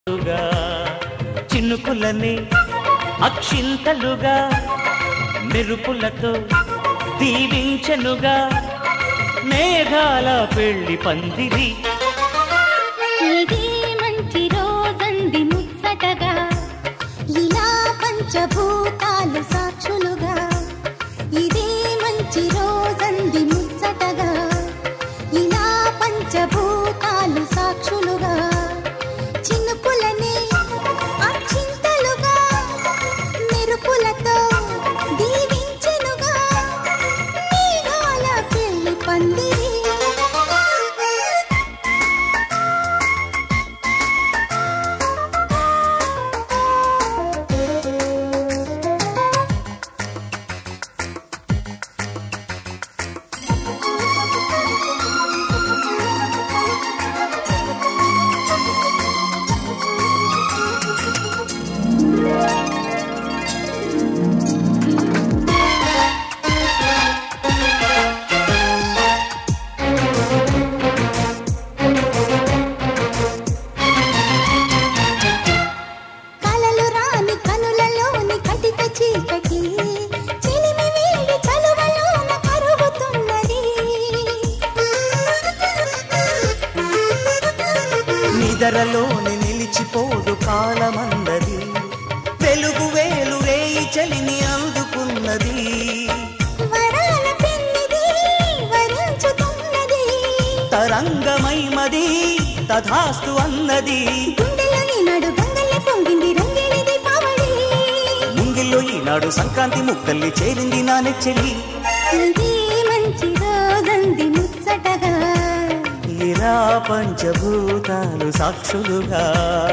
గా చినుకులని అక్షింతలుగా మెరుపులతో దీవించనుగా మేఘాల పెళ్లి పందిరి ఇది మంచి రోజంది ముచ్చటగా ఇలా పంచభూతాలు సాక్షులుగా ఇది మంచి రోజంది ముచ్చటగా ఇలా పంచభూతాలు సాక్షులుగా చినుకులని అక్షింతలుగా మెరుపులతో దీవించెనుగా మేఘాల పెళ్లి పందిరి కలలు రాని కనులలోని కటిక చీకటి చిలిమి వేడి చలువలోన కరుగుతున్నది నిదరలోని నిలిచిపోదు కాలమందది వెలుగు వేలు రేయి చలిని అందుకున్నది వరాల పెన్నిది వరించుతున్నది తరంగమైమది తథాస్తు అన్నది గుండెలో ఈనాడు గంగల్లె పొంగింది రంగేణిది పావడి ముంగిల్లో ఈనాడు సంక్రాంతి ముక్కల్ని చేరింది నా నెచ్చెలి ఇది మంచి రోజంది ముచ్చటగా ఇలా పంచభూతాలు సాక్షులుగా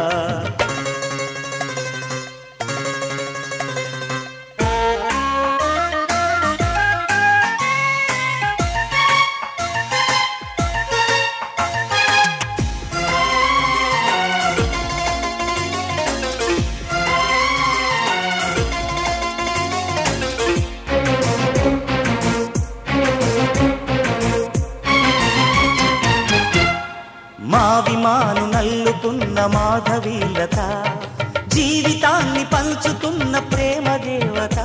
మా విమాను నల్లుతున్న మాధవీలత జీవితాన్ని పంచుతున్న ప్రేమ దేవత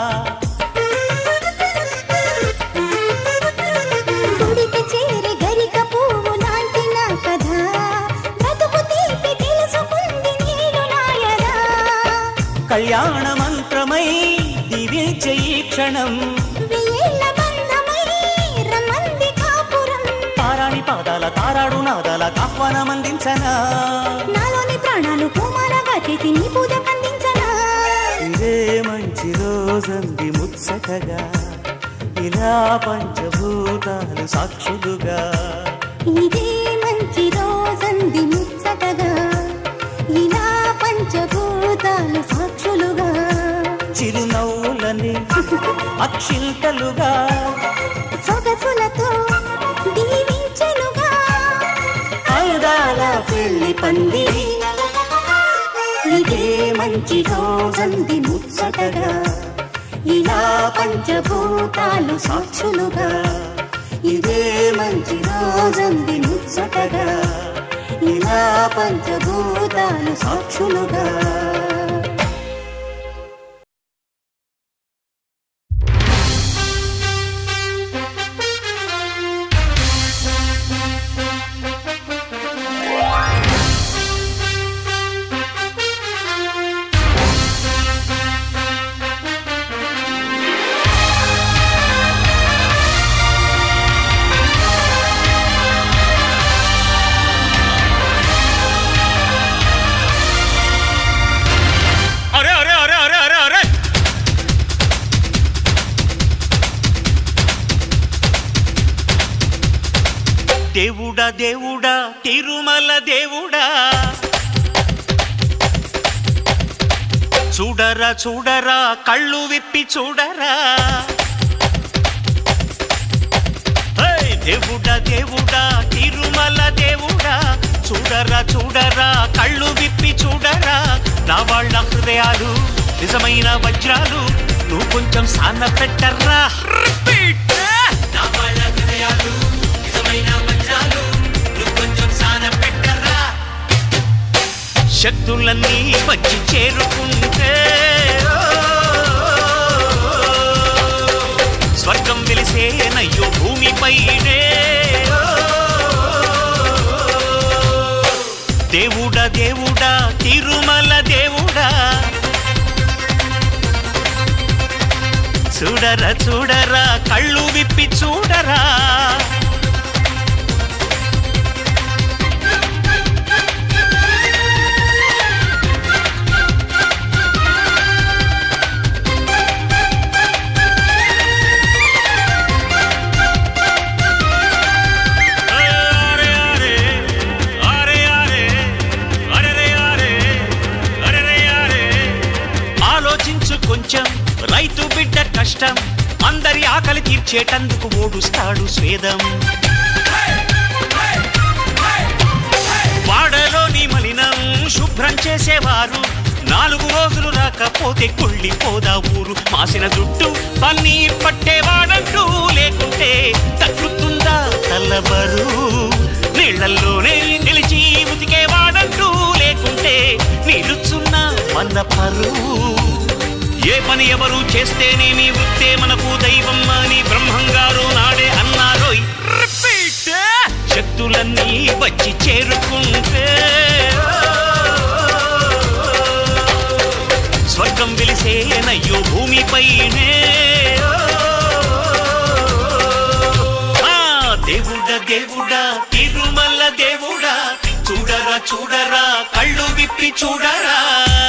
గుడికి చేరి గరిక పువ్వు లాంటి నా కథ బ్రతుకు తీపి తెలుసుకుంది నేను నాయరా కళ్యాణ మంత్రమై దీవించే ఈ క్షణం వెయ్యేళ్ళ బంధమై రమ్మంది కాపురం తారాణి పాదాల తారాడు నాదాల ఆహ్వానం అందించనా నాలోని ప్రాణాలు పూమాలగా చేసి నీ పూజ కందించనా ఇదే మంచి రోజంది ముచ్చటగా ఇలా పంచభూతాలు సాక్షులుగా ఇదే మంచి రోజంది ముచ్చటగా ఇలా పంచభూతాలు సాక్షులుగా చిరునవ్వులని అక్షింతలుగా సొగసులతో దీవించెనుగా అందాల పెళ్లి పందిరి ఇదే మంచి రోజంది ముచ్చటగా ఇలా పంచభూతాలు సాక్షులుగా ఇదే మంచి రోజంది ముచ్చటగా ఇలా పంచభూతాలు సాక్షులుగా అరే అరే అరే అరే అరే అరే దేవుడా దేవుడా తిరుమల దేవుడా చూడరా చూడరా కళ్ళు విప్పి చూడరా హేయ్! దేవుడా దేవుడా తిరుమల దేవుడా చూడరా చూడరా కళ్ళు విప్పి చూడరా నా వాళ్ళ హృదయాలు నిజమైన వజ్రాలు నువ్వు కొంచెం సాన పెట్టర్రా రిపీట్ నా వాళ్ళ హృదయాలు నిజమైన వజ్రాలు శక్తులన్నీ వచ్చి చేరుకుంటే స్వర్గం వెలిసేనయ్యో భూమిపైనే దేవుడా దేవుడా తిరుమల దేవుడా చూడరా చూడరా కళ్ళు విప్పి చూడరా అరే అరే అరే అరే అరే అరే అరే అరే ఆలోచించు కొంచెం రైతు బిడ్డ కష్టం అందరి ఆకలి తీర్చేటందుకు ఓడుస్తాడు స్వేదం వాడలోని మలినం శుభ్రం చేసేవారు నాలుగు రోజులు రాకపోతే కుళ్ళిపోదా ఊరు మాసిన జుట్టు పన్నీ పట్టేవాడంటూ లేకుంటే తగ్గుతుందా తల్లబరు నీళ్లల్లోనే నిలిచి ఉతికేవాడంటూ లేకుంటే నిలుచున్న వంద పరు ఏ పని ఎవరు చేస్తేనేమి వృత్తే మనకు దైవం అని బ్రహ్మంగారు నాడే అన్నారోయ్ రిపీట్ శక్తులన్నీ వచ్చి చేరుకుంటే స్వర్గం వెలిసేనయ్యో భూమిపైనే ఆ, దేవుడా దేవుడా తిరుమల దేవుడా చూడరా చూడరా కళ్ళు విప్పి చూడరా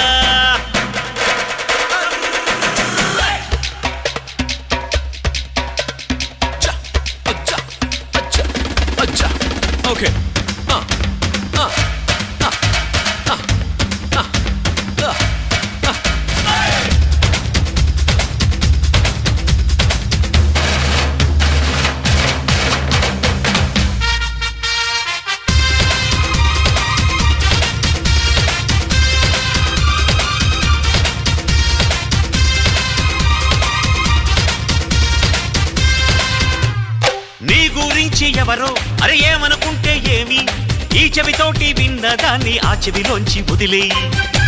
Okay. Uh, uh, uh, uh, uh, uh, uh. నీ గురించి ఎవరో అరే ఏమనుకుంటే ఏమి ఈ చెవితోటి విన్న దాన్ని ఆ చెవిలోంచి వదిలేయి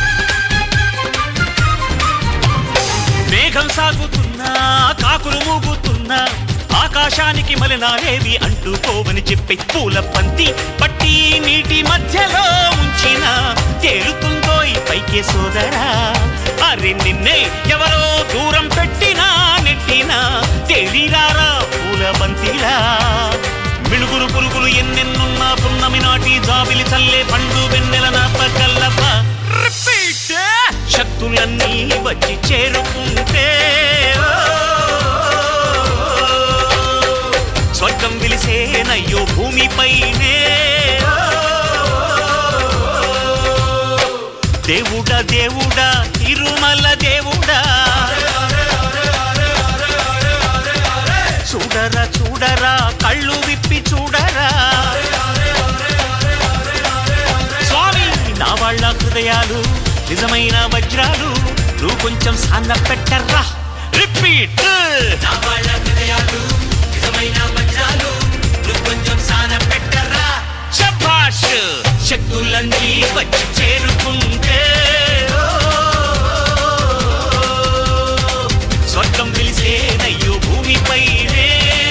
మేఘం సాగుతున్నా కాకులు మూగుతున్నా ఆకాశానికి మలినాలేవి అంటుకోవని చెప్పి పూల పంతి పట్టి నీటి మధ్యలో ఉంచిన తేలుతుందో ఈ పైకే సోదరా అరే నిన్నే ఎవరో దూరం పెట్టినా నెట్టినా తేలిరారా పూల బంతిలా మిణుగురు పురుగులు ఎన్నెన్నున్నా పున్నమి నాటి జాబిలి చల్లే పండు వెన్నెల నాపకల్లప రిపీట్ శక్తులన్నీ వచ్చి చేరుకుంటే స్వర్గం విలిసేనయ్యో భూమిపైనే దేవుడా దేవుడా తిరుమల దేవుడా చూడరా చూడరా కళ్ళు విప్పి చూడరా స్వామి నా వాళ్ళ హృదయాలు నిజమైన వజ్రాలు నువ్వు కొంచెం సాన్న పెట్టర్రా రిపీట్ నా వాళ్ళ హృదయాలు నిజమైన వజ్రాలు నువ్వు కొంచెం సాన పెట్టర్రా శభాష్ శక్తులన్నీ వచ్చి చేరుకుంటే స్వర్గం పిలిసేనయ్యో భూమిపైనే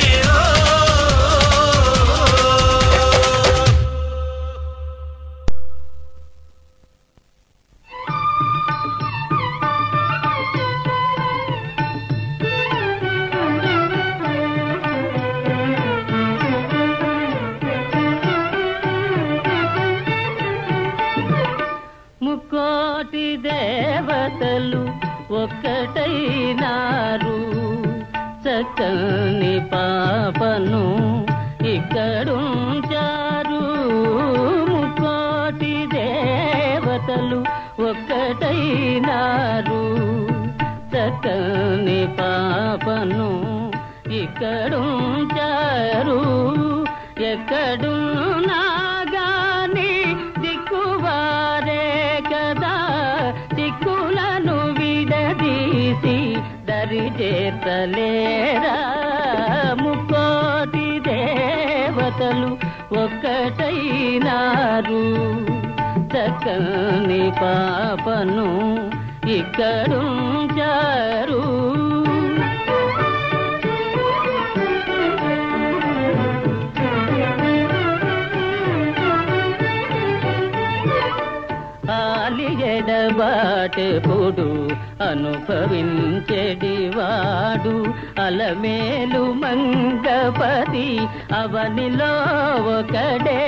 ముక్కోటి దేవతలు ఒక్కటైనారు చక్కని పాపను ఇక్కడుంచారు ముక్కోటి దేవతలు ఒక్కటైనారు చక్కని పాపను ఇక్కడుంచారు ఎక్కడున్నా గాని దిక్కువారే కదా దిక్కులను విడదీసి దరి చేతలేరా ముక్కోటి దేవతలు ఒక్కటైనారు చక్కని పాపను ఇక్కడుంచారు ఆలియడబాటెప్పుడు అనుభవించెడివాడు అలమేలు మంగపతి అవనిలో ఒకడే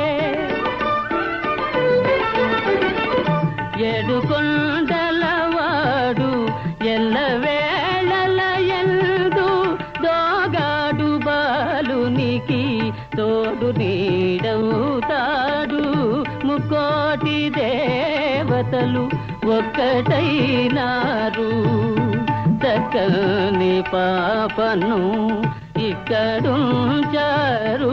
ఏడుకొండలవాడు ఎల్లవేళల ఎందు దోగాడు బాలునికి తోడు నీడవుతాడు ముక్కోటి దేవతలు ఒక్కటైనారు చక్కని పాపను ఇక్కడుంచారు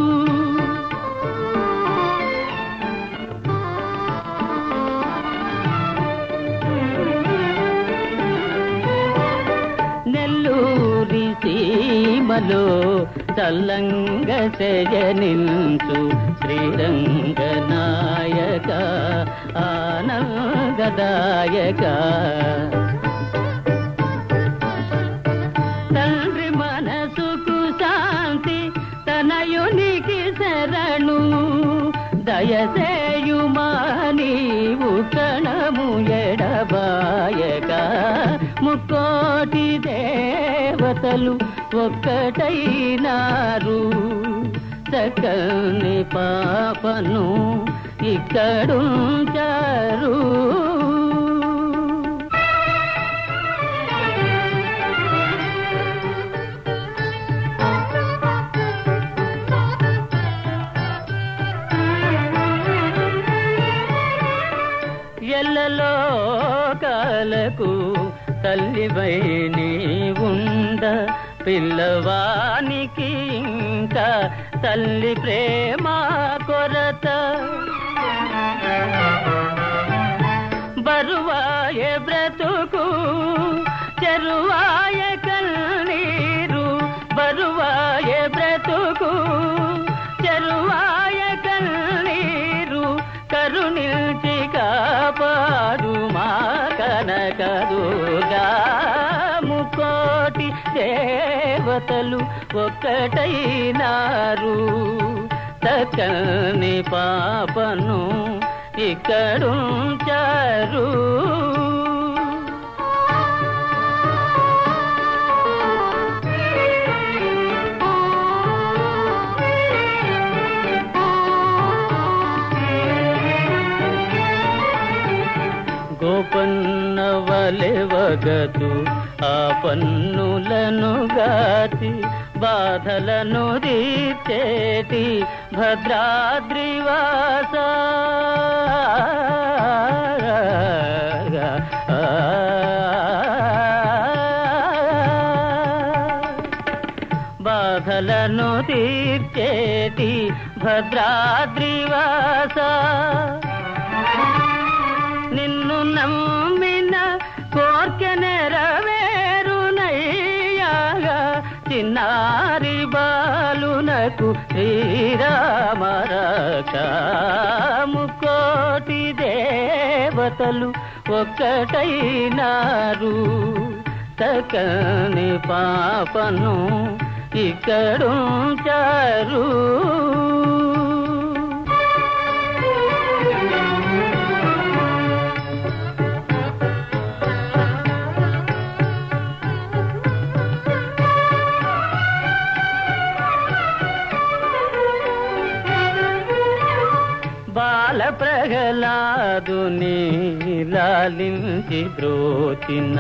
నెల్లూరి సీమలో చల్లంగ శయనించు శ్రీరంగ నాయక ఆనందదాయక తండ్రి మనసుకు శాంతి తనయునికి శరణు దయసేయుమా నీవు కణము ఎడబాయక ముక్కోటి దేవతలు ఒక్కటైనారు చక్కని పాపను ఇక్కడుంచారు ఎల్లలో కాలకు తల్లివై నీ ఉండ పిల్లవానికి ఇంకా తల్లి ప్రేమ కొరత బరువాయ బ్రతుకు చెరువాయ కన్నీరు బరువాయ బ్రతుకు చెరువాయ కన్నీరు కరుణించి కాపాడు మా కనకదుగా ముకోటి దేవతలు ఒక్కటైనారు చక్కని పాపను ఇక్కడుంచారు గోపన్న వలెవగదు ఆ పన్నులను గాచి బాధలను తీర్చేటి భద్రాద్రివాస బాధలను తీర్చేటి భద్రాద్రివాస నిన్ను నమ్మిన కోర్కె నెరవేరునయ్యాగా చిన్నారి బాలునకు శ్రీరామరకాముకోటి దేవతలు ఒక్కటైనారు తకని పాపను ఇక్కడుంచారు బాల ప్రహ్లాదుని లాలించి బ్రోచిన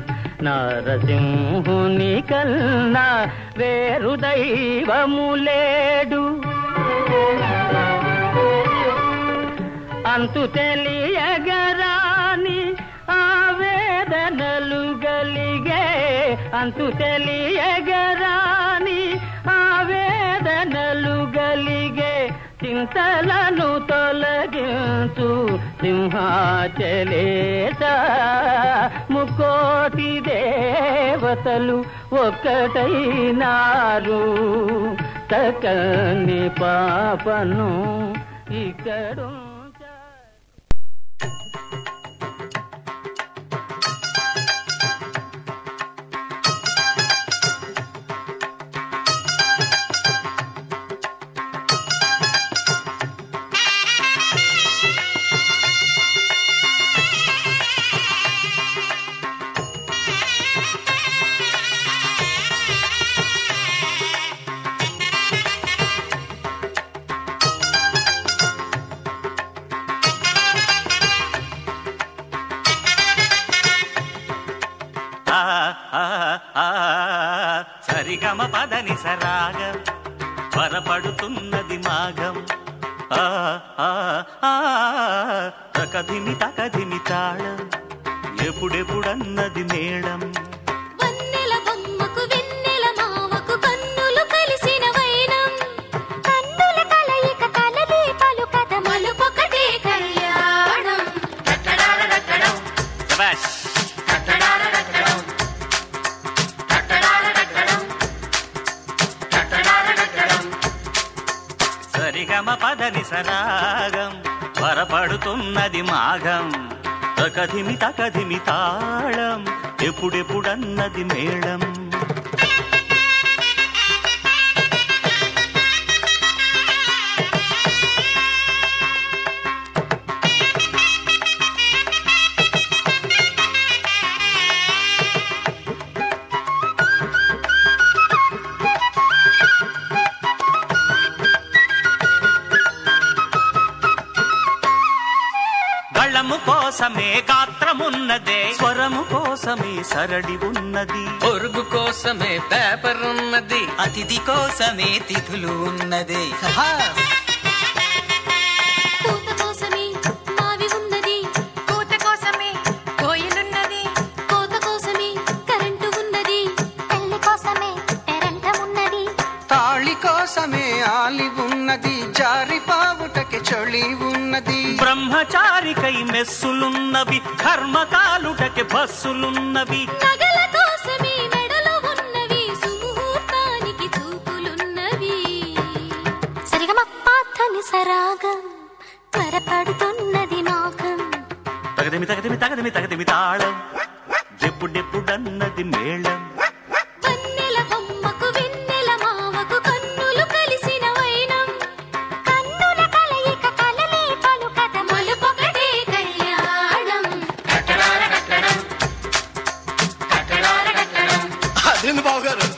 నారసింహుని కన్నా వేరు దైవములేడు అంతు తెలియగరాని ఆవేదనలు గలిగే అంతు తెలియగరాని ఆవేదనలు గలిగే చింతలను తొలగించు సింహాచలేత ముకోటి దేవతలు ఒక్కటైనారు తకని పాపను ఇక్కడుంచారు సరిగమ పదని సరాగం త్వరపడుతున్నది మాఘం ఆ ఆ ఆ తకధిమి తకధిమి తాళం ఎప్పుడెప్పుడన్నది మేళం వన్నెల బొమ్మకు వెన్నెల మావకు కన్నులు కలిసిన వైనం కన్నుల కలయిక కలలే పలుకత మలుపొకటే కళ్యాణం శభాష్ సరిగమ పదని సరాగం త్వరపడుతున్నది మాఘం తకధిమి తకధిమి తాళం ఎప్పుడెప్పుడన్నది మేళం గళము కోసమే గాత్రమున్నదే స్వరము కోసమే సరడి ఉన్నది పొరుగు కోసమే పేపర్ ఉన్నది అతిథి కోసమే తిథులు ఉన్నది పూత కోసమే మావి ఉన్నది కూత కోసమే కోయిలున్నది కోత కోసమే కరెంటు ఉన్నది పెళ్లి కోసమే పెరంట ఉన్నది తాళి కోసమే ఆలి ఉన్నది జారి పావుటకి చొళి ఉన్నది బ్రహ్మచారికై మెస్సులున్నవి కర్మకాలుటకి బస్సులున్నవి నగల కోసమే మెడలో ఉన్నవి సుముహూర్తానికి చూపులున్నవి సరిగమ పాతని సరాగం త్వరపడుతున్నది మాఘం తగదిమి తగదిమి తగదిమి తగదిమి తాళం ఎప్పుడెప్పుడన్నది మేళం వన్నెల బొమ్మకు వెన్నెల మావకు కన్నులు కలిసిన వైనం కన్నుల కలయిక కలలే పలుకత మలుపొకటే కళ్యాణం అదేంది బావగారు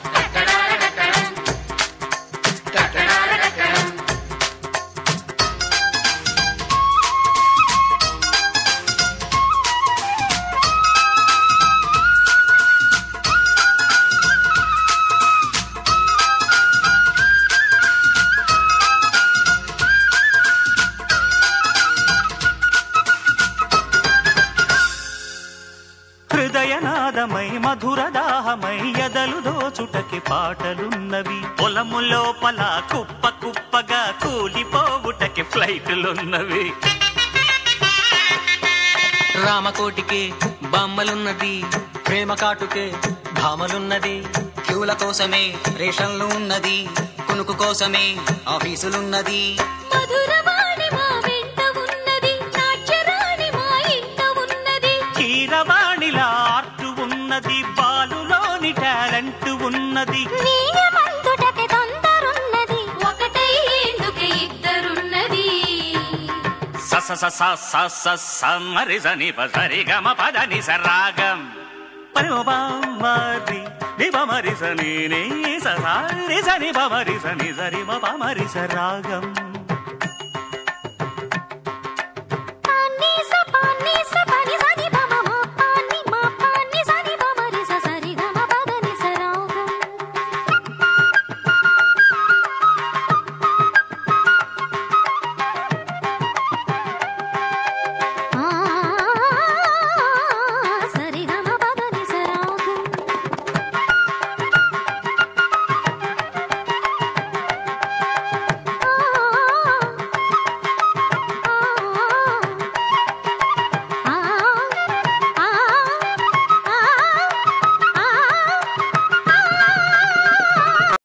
హృదయనాదమై మధురదాహమై ఎదలు దోచుటకి పాటలున్నవి పొలము లోపల కుప్ప కుప్పగా కూలిపోవుటకి ఫ్లైట్లున్నవి రామకోటికి బొమ్మలున్నది ప్రేమ కాటుకే భామలున్నది క్యూల కోసమే రేషన్లు ఉన్నది కునుకు కోసమే ఆఫీసులున్నది మధురవాణి మా వెంట ఉన్నది నాట్యరాణి మా ఇంట ఉన్నది కీరవాణిలా ఆర్టు ఉన్నది బాలులోని టాలెంట్ ఉన్నది నీయమందుటకి తొందరున్నది ఒకటై ఎందుకే ఇద్దరున్నది స స స స స స స మరి సని ప సరి గమ పదని సరాగం పరి మ ప మరి ని ప మరి సని ని స స రి సని ప మరి సని సరి మ ప మరి సరాగం